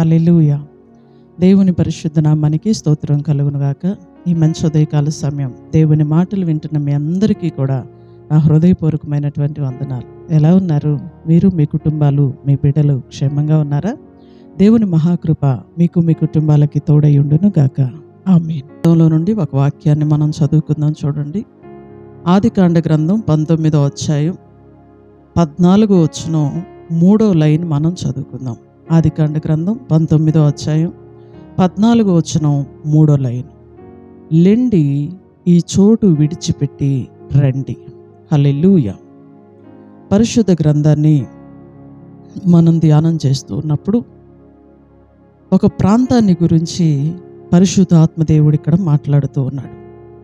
hallelujah దేవుని పరిశుద్ధ నామానికి స్తోత్రం కలుగునుగాక ఈ మంచి ఉదయకాల సమయం దేవుని మాటలు వింటున్న మీ అందరికీ కూడా నా హృదయపూర్వకమైనటువంటి వందనాలు ఎలా ఉన్నారు మీరు మీ కుటుంబాలు మీ బిడ్డలు క్షేమంగా ఉన్నారా దేవుని మహాకృప మీకు మీ కుటుంబాలకి తోడై ఉండును గాక ఆమె నుండి ఒక వాక్యాన్ని మనం చదువుకుందాం చూడండి ఆదికాండ గ్రంథం పంతొమ్మిదో అధ్యాయం పద్నాలుగో వచ్చిన మూడో లైన్ మనం చదువుకుందాం ఆదికాండ గ్రంథం పంతొమ్మిదో అధ్యాయం పద్నాలుగో వచ్చిన మూడో లైన్ లెండి ఈ చోటు విడిచిపెట్టి రండి హల్లెలూయ పరిశుద్ధ గ్రంథాన్ని మనం ధ్యానం చేస్తూ ఉన్నప్పుడు ఒక ప్రాంతాన్ని గురించి పరిశుద్ధ ఆత్మదేవుడు ఇక్కడ మాట్లాడుతూ ఉన్నాడు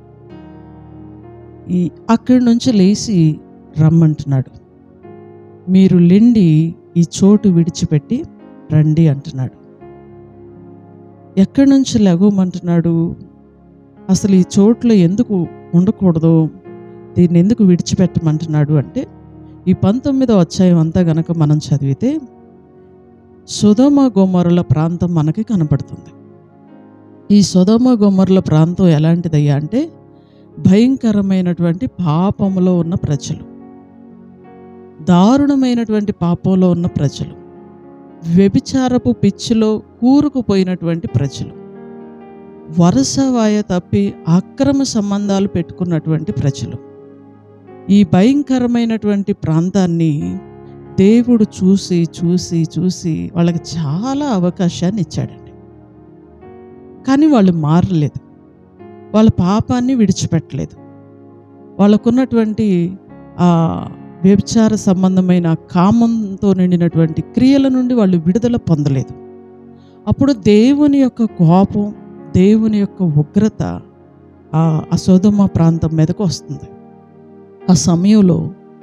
ఈ అక్కడి నుంచి లేచి రమ్మంటున్నాడు మీరు లెండి ఈ చోటు విడిచిపెట్టి రండి అంటున్నాడు ఎక్కడి నుంచి లెగవమంటున్నాడు అసలు ఈ చోట్లో ఎందుకు ఉండకూడదు దీన్ని ఎందుకు విడిచిపెట్టమంటున్నాడు అంటే ఈ పంతొమ్మిదో అధ్యాయం అంతా గనక మనం చదివితే సుధమ గోమరుల ప్రాంతం మనకి కనపడుతుంది ఈ సుధమ గోమరుల ప్రాంతం ఎలాంటిదయ్యా అంటే భయంకరమైనటువంటి పాపములో ఉన్న ప్రజలు దారుణమైనటువంటి పాపంలో ఉన్న ప్రజలు వ్యభిచారపు పిచ్చిలో కూరుకుపోయినటువంటి ప్రజలు వరుసవాయ తప్పి అక్రమ సంబంధాలు పెట్టుకున్నటువంటి ప్రజలు ఈ భయంకరమైనటువంటి ప్రాంతాన్ని దేవుడు చూసి చూసి చూసి వాళ్ళకి చాలా అవకాశాన్ని ఇచ్చాడండి కానీ వాళ్ళు మారలేదు వాళ్ళ పాపాన్ని విడిచిపెట్టలేదు వాళ్ళకున్నటువంటి ఆ వ్యభిచార సంబంధమైన కామంతో నిండినటువంటి క్రియల నుండి వాళ్ళు విడుదల పొందలేదు అప్పుడు దేవుని యొక్క కోపం దేవుని యొక్క ఉగ్రత ఆ అసోదమ ప్రాంతం మీదకు వస్తుంది ఆ సమయంలో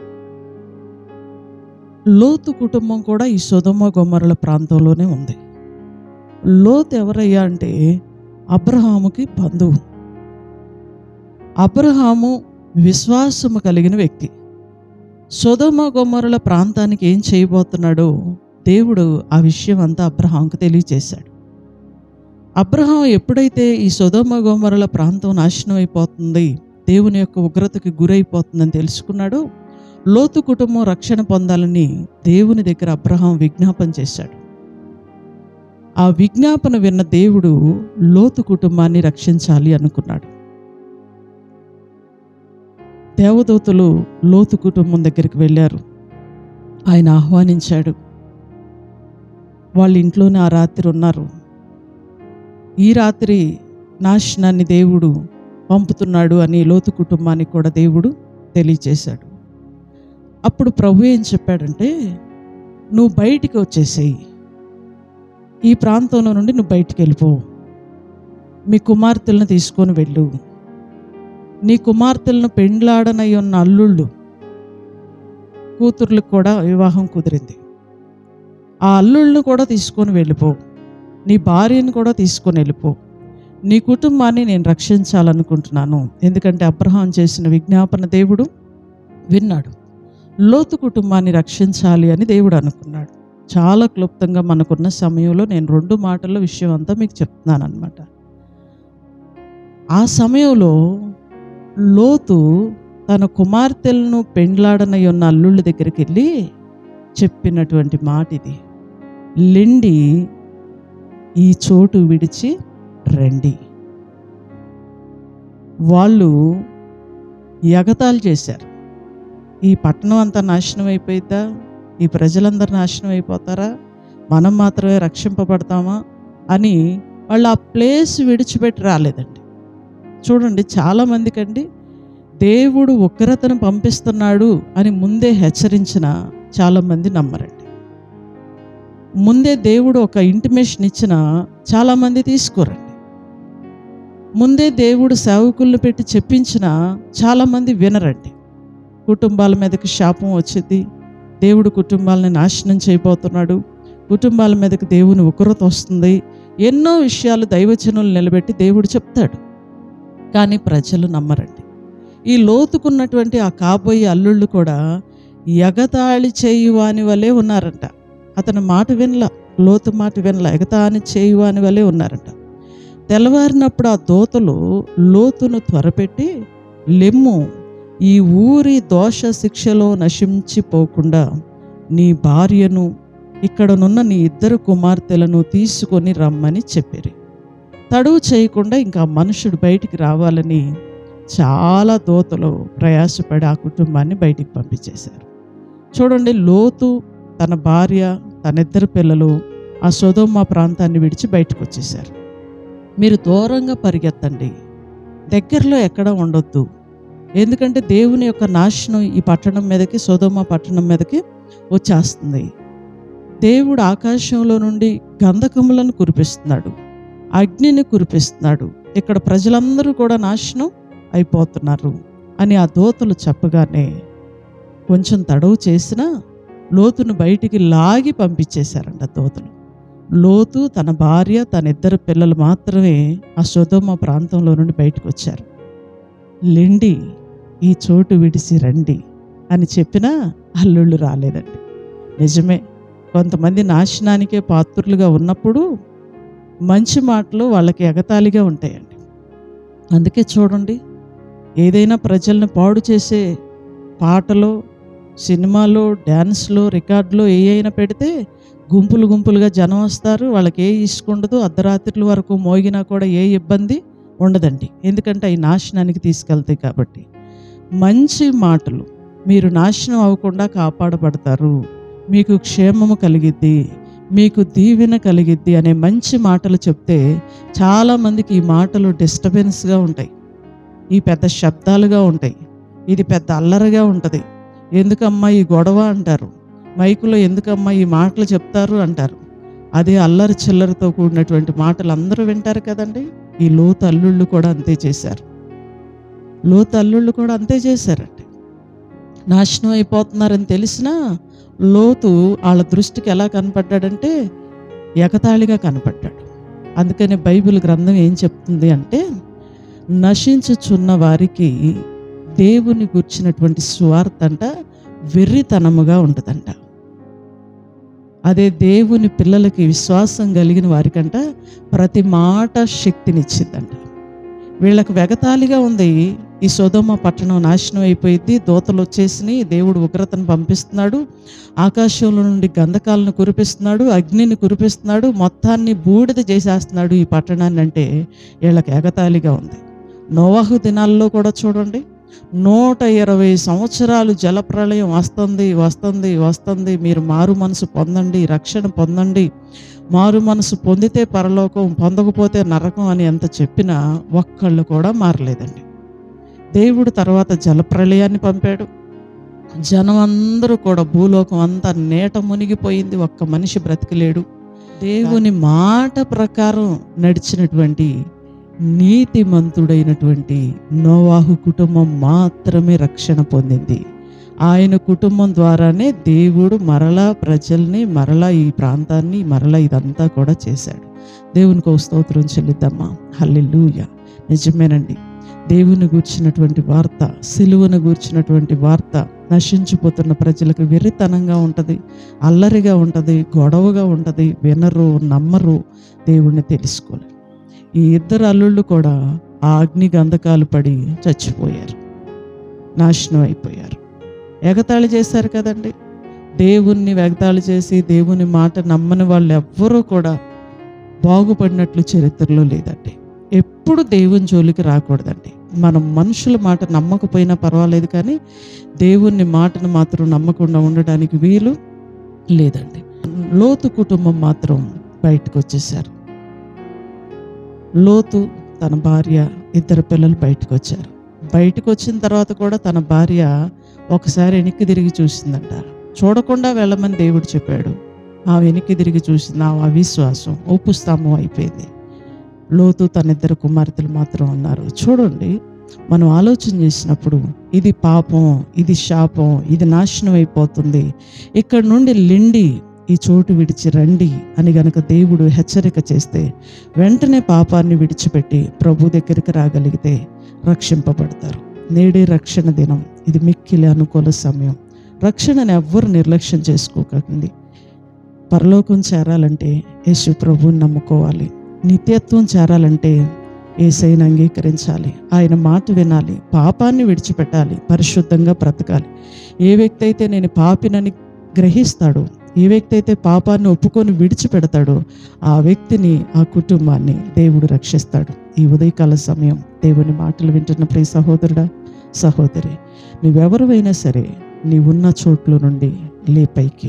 లోతు కుటుంబం కూడా ఈ సొదమ గొమ్మరుల ప్రాంతంలోనే ఉంది లోతు ఎవరయ్యా అంటే అబ్రహాముకి బంధువు అబ్రహాము విశ్వాసము కలిగిన వ్యక్తి సొదమ గొమ్మరుల ప్రాంతానికి ఏం చేయబోతున్నాడో దేవుడు ఆ విషయం అంతా అబ్రహాంకు తెలియచేశాడు అబ్రహాం ఎప్పుడైతే ఈ సొదమ గోమరుల ప్రాంతం నాశనం అయిపోతుంది దేవుని యొక్క ఉగ్రతకి గురైపోతుందని తెలుసుకున్నాడో లోతు కుటుంబం రక్షణ పొందాలని దేవుని దగ్గర అబ్రహాం విజ్ఞాపన చేశాడు ఆ విజ్ఞాపన విన్న దేవుడు లోతు కుటుంబాన్ని రక్షించాలి అనుకున్నాడు దేవదూతలు లోతు కుటుంబం దగ్గరికి వెళ్ళారు ఆయన ఆహ్వానించాడు వాళ్ళ ఇంట్లోనే ఆ రాత్రి ఉన్నారు ఈ రాత్రి నాశనాన్ని దేవుడు పంపుతున్నాడు అని లోతు కుటుంబానికి కూడా దేవుడు తెలియచేశాడు అప్పుడు ప్రభు ఏం చెప్పాడంటే నువ్వు బయటికి వచ్చేసేయి ఈ ప్రాంతంలో నుండి నువ్వు బయటికి వెళ్ళిపో మీ కుమార్తెలను తీసుకొని వెళ్ళు నీ కుమార్తెలను పెండ్లాడనై ఉన్న అల్లుళ్ళు కూతుర్లకు కూడా వివాహం కుదిరింది ఆ అల్లుళ్ళను కూడా తీసుకొని వెళ్ళిపో నీ భార్యను కూడా తీసుకొని వెళ్ళిపో నీ కుటుంబాన్ని నేను రక్షించాలనుకుంటున్నాను ఎందుకంటే అబ్రహాం చేసిన విజ్ఞాపన దేవుడు విన్నాడు లోతు కుటుంబాన్ని రక్షించాలి అని దేవుడు అనుకున్నాడు చాలా క్లుప్తంగా మనకున్న సమయంలో నేను రెండు మాటల విషయం అంతా మీకు చెప్తున్నాను అనమాట ఆ సమయంలో లోతు తన కుమార్తెలను పెండ్లాడనై ఉన్న అల్లుళ్ళ దగ్గరికి వెళ్ళి చెప్పినటువంటి మాట ఇది లెండి ఈ చోటు విడిచి రండి వాళ్ళు ఎగతాలు చేశారు ఈ పట్టణం అంతా నాశనం అయిపోయిద్దా ఈ ప్రజలందరూ నాశనం అయిపోతారా మనం మాత్రమే రక్షింపబడతామా అని వాళ్ళు ఆ ప్లేస్ విడిచిపెట్టి రాలేదండి చూడండి చాలామందికండి దేవుడు ఉగ్రతను పంపిస్తున్నాడు అని ముందే హెచ్చరించిన చాలామంది నమ్మరండి ముందే దేవుడు ఒక ఇంటిమేషన్ ఇచ్చిన చాలామంది తీసుకోరండి ముందే దేవుడు సేవకులను పెట్టి చెప్పించిన చాలామంది వినరండి కుటుంబాల మీదకి శాపం వచ్చింది దేవుడు కుటుంబాలని నాశనం చేయబోతున్నాడు కుటుంబాల మీదకి దేవుని ఉగ్రత వస్తుంది ఎన్నో విషయాలు దైవచనులు నిలబెట్టి దేవుడు చెప్తాడు కానీ ప్రజలు నమ్మరండి ఈ లోతుకున్నటువంటి ఆ కాబోయే అల్లుళ్ళు కూడా ఎగతాళి చేయువాని వలె ఉన్నారంట అతని మాట వినలా లోతు మాట వినల ఎగతాని చేయువ అని వలె ఉన్నారంట తెల్లవారినప్పుడు ఆ దోతలు లోతును త్వరపెట్టి లెమ్ము ఈ ఊరి దోష శిక్షలో నశించిపోకుండా నీ భార్యను ఇక్కడనున్న నీ ఇద్దరు కుమార్తెలను తీసుకొని రమ్మని చెప్పిరి తడువు చేయకుండా ఇంకా మనుషుడు బయటికి రావాలని చాలా దోతలు ప్రయాసపడి ఆ కుటుంబాన్ని బయటికి పంపించేశారు చూడండి లోతు తన భార్య తన ఇద్దరు పిల్లలు ఆ సొదోమ ప్రాంతాన్ని విడిచి బయటకు వచ్చేసారు మీరు దూరంగా పరిగెత్తండి దగ్గరలో ఎక్కడ ఉండొద్దు ఎందుకంటే దేవుని యొక్క నాశనం ఈ పట్టణం మీదకి సొదోమ పట్టణం మీదకి వచ్చేస్తుంది దేవుడు ఆకాశంలో నుండి గంధకములను కురిపిస్తున్నాడు అగ్నిని కురిపిస్తున్నాడు ఇక్కడ ప్రజలందరూ కూడా నాశనం అయిపోతున్నారు అని ఆ దోతలు చెప్పగానే కొంచెం తడవు చేసినా లోతును బయటికి లాగి పంపించేశారంట దోతలు లోతు తన భార్య తన ఇద్దరు పిల్లలు మాత్రమే ఆ సొదోమ ప్రాంతంలో నుండి బయటకు వచ్చారు లెండి ఈ చోటు విడిసి రండి అని చెప్పినా అల్లుళ్ళు రాలేదండి నిజమే కొంతమంది నాశనానికే పాత్రులుగా ఉన్నప్పుడు మంచి మాటలు వాళ్ళకి ఎగతాళిగా ఉంటాయండి అందుకే చూడండి ఏదైనా ప్రజల్ని పాడు చేసే పాటలో సినిమాలో డ్యాన్స్లో రికార్డులో ఏ అయినా పెడితే గుంపులు గుంపులుగా జనం వస్తారు వాళ్ళకి ఏ ఇసుక ఉండదు అర్ధరాత్రుల వరకు మోగినా కూడా ఏ ఇబ్బంది ఉండదండి ఎందుకంటే అవి నాశనానికి తీసుకెళ్తాయి కాబట్టి మంచి మాటలు మీరు నాశనం అవ్వకుండా కాపాడబడతారు మీకు క్షేమము కలిగిద్ది మీకు దీవెన కలిగిద్ది అనే మంచి మాటలు చెప్తే చాలామందికి ఈ మాటలు డిస్టర్బెన్స్గా ఉంటాయి ఈ పెద్ద శబ్దాలుగా ఉంటాయి ఇది పెద్ద అల్లరిగా ఉంటుంది ఎందుకమ్మా ఈ గొడవ అంటారు మైకులో ఎందుకమ్మా ఈ మాటలు చెప్తారు అంటారు అదే అల్లరి చిల్లరతో కూడినటువంటి మాటలు అందరూ వింటారు కదండి ఈ లోతు అల్లుళ్ళు కూడా అంతే చేశారు లోతు అల్లుళ్ళు కూడా అంతే చేశారండి నాశనం అయిపోతున్నారని తెలిసినా లోతు వాళ్ళ దృష్టికి ఎలా కనపడ్డాడంటే ఎగతాళిగా కనపడ్డాడు అందుకని బైబిల్ గ్రంథం ఏం చెప్తుంది అంటే నశించుచున్న వారికి దేవుని గుర్చినటువంటి స్వార్థ అంట వెర్రితనముగా ఉంటుందంట అదే దేవుని పిల్లలకి విశ్వాసం కలిగిన వారికంట ప్రతి మాట శక్తినిచ్చిందంట వీళ్ళకి వెగతాళిగా ఉంది ఈ సోదోమ పట్టణం నాశనం అయిపోయింది దోతలు వచ్చేసినాయి దేవుడు ఉగ్రతను పంపిస్తున్నాడు ఆకాశంలో నుండి గంధకాలను కురిపిస్తున్నాడు అగ్నిని కురిపిస్తున్నాడు మొత్తాన్ని బూడిద చేసేస్తున్నాడు ఈ పట్టణాన్ని అంటే వీళ్ళకి ఎగతాళిగా ఉంది నోవాహు దినాల్లో కూడా చూడండి నూట ఇరవై సంవత్సరాలు జలప్రళయం వస్తుంది వస్తుంది వస్తుంది మీరు మారు మనసు పొందండి రక్షణ పొందండి మారు మనసు పొందితే పరలోకం పొందకపోతే నరకం అని ఎంత చెప్పినా ఒక్కళ్ళు కూడా మారలేదండి దేవుడు తర్వాత జలప్రళయాన్ని పంపాడు జనం అందరూ కూడా భూలోకం అంతా నేట మునిగిపోయింది ఒక్క మనిషి బ్రతికలేడు దేవుని మాట ప్రకారం నడిచినటువంటి నీతిమంతుడైనటువంటి నోవాహు కుటుంబం మాత్రమే రక్షణ పొందింది ఆయన కుటుంబం ద్వారానే దేవుడు మరలా ప్రజల్ని మరలా ఈ ప్రాంతాన్ని మరలా ఇదంతా కూడా చేశాడు దేవునికి ఓ స్తోత్రం చెల్లిద్దామా హల్లెలూయ నిజమేనండి దేవుని గూర్చినటువంటి వార్త సిలువను గూర్చినటువంటి వార్త నశించిపోతున్న ప్రజలకు వెర్రితనంగా ఉంటుంది అల్లరిగా ఉంటుంది గొడవగా ఉంటుంది వినరు నమ్మరు దేవుణ్ణి తెలుసుకోలేరు ఈ ఇద్దరు అల్లుళ్ళు కూడా ఆ అగ్ని గంధకాలు పడి చచ్చిపోయారు నాశనం అయిపోయారు ఎగతాళి చేశారు కదండి దేవుణ్ణి ఎగతాళి చేసి దేవుని మాట నమ్మని వాళ్ళు ఎవ్వరూ కూడా బాగుపడినట్లు చరిత్రలో లేదండి ఎప్పుడు దేవుని జోలికి రాకూడదండి మనం మనుషుల మాట నమ్మకపోయినా పర్వాలేదు కానీ దేవుని మాటను మాత్రం నమ్మకుండా ఉండడానికి వీలు లేదండి లోతు కుటుంబం మాత్రం బయటకు వచ్చేసారు లోతు తన భార్య ఇద్దరు పిల్లలు బయటకు వచ్చారు బయటకు వచ్చిన తర్వాత కూడా తన భార్య ఒకసారి వెనక్కి తిరిగి చూసిందంట చూడకుండా వెళ్ళమని దేవుడు చెప్పాడు ఆ వెనక్కి తిరిగి చూసింది ఆ అవిశ్వాసం ఉప్పు స్తంభం అయిపోయింది లోతు తన ఇద్దరు కుమార్తెలు మాత్రం ఉన్నారు చూడండి మనం ఆలోచన చేసినప్పుడు ఇది పాపం ఇది శాపం ఇది నాశనం అయిపోతుంది ఇక్కడ నుండి లిండి ఈ చోటు విడిచి రండి అని గనక దేవుడు హెచ్చరిక చేస్తే వెంటనే పాపాన్ని విడిచిపెట్టి ప్రభు దగ్గరికి రాగలిగితే రక్షింపబడతారు నేడే రక్షణ దినం ఇది మిక్కిలి అనుకూల సమయం రక్షణను ఎవ్వరు నిర్లక్ష్యం చేసుకోకండి పరలోకం చేరాలంటే యేసు ప్రభువుని నమ్ముకోవాలి నిత్యత్వం చేరాలంటే ఏసైని అంగీకరించాలి ఆయన మాట వినాలి పాపాన్ని విడిచిపెట్టాలి పరిశుద్ధంగా బ్రతకాలి ఏ వ్యక్తి అయితే నేను పాపినని గ్రహిస్తాడో ఏ వ్యక్తి అయితే పాపాన్ని ఒప్పుకొని విడిచిపెడతాడో ఆ వ్యక్తిని ఆ కుటుంబాన్ని దేవుడు రక్షిస్తాడు ఈ ఉదయకాల సమయం దేవుని మాటలు వింటున్న ప్రియ సహోదరుడా సహోదరి నువ్వెవరువైనా సరే నీ ఉన్న చోట్ల నుండి లేపైకి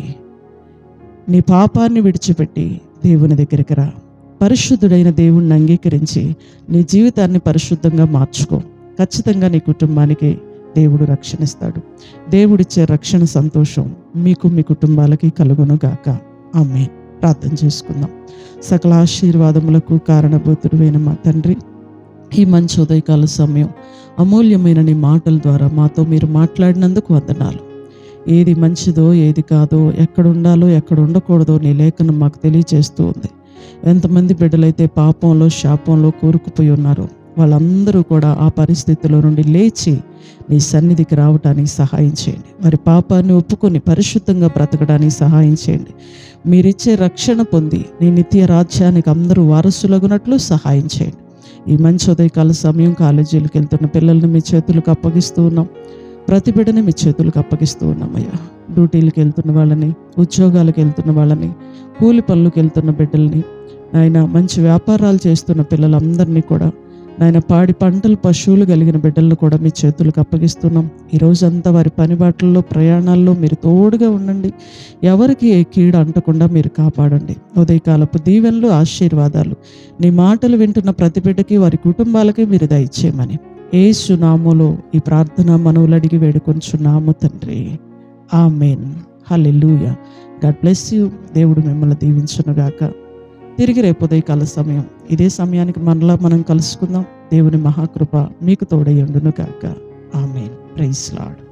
నీ పాపాన్ని విడిచిపెట్టి దేవుని దగ్గరికి రా పరిశుద్ధుడైన దేవుణ్ణి అంగీకరించి నీ జీవితాన్ని పరిశుద్ధంగా మార్చుకో ఖచ్చితంగా నీ కుటుంబానికి దేవుడు రక్షణిస్తాడు దేవుడిచ్చే రక్షణ సంతోషం మీకు మీ కుటుంబాలకి కలుగును గాక ఆమె ప్రార్థన చేసుకుందాం సకల ఆశీర్వాదములకు కారణభూతుడువైన మా తండ్రి ఈ మంచి ఉదయకాల సమయం అమూల్యమైన నీ మాటల ద్వారా మాతో మీరు మాట్లాడినందుకు వందనాలు ఏది మంచిదో ఏది కాదో ఎక్కడ ఉండాలో ఎక్కడ ఉండకూడదో నీ లేఖనం మాకు తెలియజేస్తూ ఉంది ఎంతమంది బిడ్డలైతే పాపంలో శాపంలో కూరుకుపోయి ఉన్నారో వాళ్ళందరూ కూడా ఆ పరిస్థితిలో నుండి లేచి నీ సన్నిధికి రావడానికి సహాయం చేయండి వారి పాపాన్ని ఒప్పుకొని పరిశుద్ధంగా బ్రతకడానికి సహాయం చేయండి మీరిచ్చే రక్షణ పొంది నీ నిత్య రాజ్యానికి అందరూ వారసులగునట్లు సహాయం చేయండి ఈ మంచి ఉదయకాల సమయం కాలేజీలకు వెళ్తున్న పిల్లల్ని మీ చేతులకు అప్పగిస్తూ ఉన్నాం ప్రతి బిడ్డని మీ చేతులకు అప్పగిస్తూ ఉన్నామయ్యా డ్యూటీలకు వెళ్తున్న వాళ్ళని ఉద్యోగాలకు వెళ్తున్న వాళ్ళని కూలి పనులకు వెళ్తున్న బిడ్డల్ని ఆయన మంచి వ్యాపారాలు చేస్తున్న పిల్లలందరినీ కూడా నాయన పాడి పంటలు పశువులు కలిగిన బిడ్డలను కూడా మీ చేతులకు అప్పగిస్తున్నాం ఈ రోజంతా వారి పని బాటల్లో ప్రయాణాల్లో మీరు తోడుగా ఉండండి ఎవరికి ఏ కీడు అంటకుండా మీరు కాపాడండి ఉదయకాలపు దీవెనలు ఆశీర్వాదాలు నీ మాటలు వింటున్న ప్రతి బిడ్డకి వారి కుటుంబాలకి మీరు దయచేయమని ఏసు నామములో ఈ ప్రార్థన మనవులు అడిగి వేడుకొంచున్నాము తండ్రి amen hallelujah God bless you దేవుడు మిమ్మల్ని దీవించునుగాక తిరిగి రేపు ఉదయకాల సమయం ఇదే సమయానికి మనలా మనం కలుసుకుందాం దేవుని మహాకృప మీకు తోడయ్యుండును గాక ఆమెన్ ప్రైస్ లాడ్